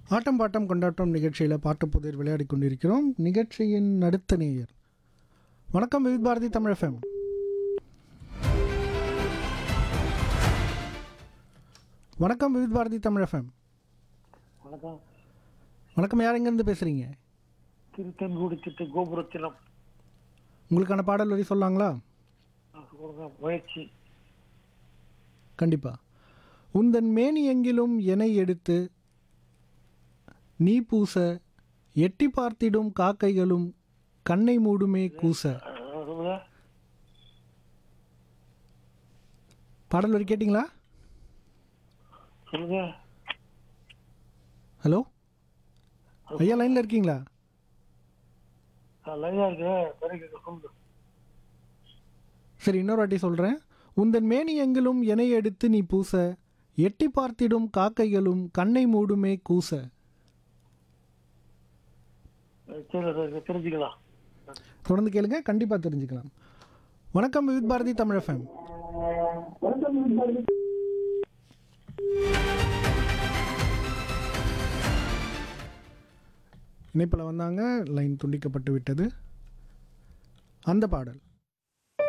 ஆட்டம் bottom கொண்டாட்டம் நிகழ்ச்சியில் பாட்டு புதிர் விளையாடி கொண்டிருக்கிறோம் நிகழ்ச்சியின் அடுத்த நேயர் வணக்கம் விவித் பாரதி தமிழ் எஃப்எம் வணக்கம் விவித் பாரதி தமிழ் எஃப்எம் வணக்கம் வணக்கம் யார் எங்கேருந்து பேசுகிறீங்க திருத்தன்கூடி திட்ட கோபுரத்திலம் உங்களுக்கான பாடல் வரி சொல்லாங்களா கொடுங்க முயற்சி கண்டிப்பா உந்தன் மேனி எங்கிலும் எனை எடுத்து நீ பூச எட்டி பார்த்திடும் காக்கைகளும் கண்ணை மூடுமே கூச அஹ் சொல்லுங்க பாடல் வரி கேட்டிங்களா சொல்லுங்க ஹலோ ஐயா லைனில் இருக்கீங்களா நான் லைனா இருக்கேன் பிறகு சொல்லுங்க சரி இன்னொரு வாட்டி சொல்கிறேன் உந்தன் மேனி எங்கிலும் எனை எடுத்து நீ பூச எட்டி பார்த்திடும் காக்கைகளும் கண்ணை மூடுமே கூச அஹ் சரி சரி, தெரிஞ்சுக்கலாம் தொடர்ந்து கேளுங்க கண்டிப்பாக தெரிஞ்சுக்கலாம் வணக்கம் விவித் பாரதி தமிழ் எஃப்எம் இணைப்பில் வந்தாங்க லைன் துண்டிக்கப்பட்டு விட்டது அந்த பாடல்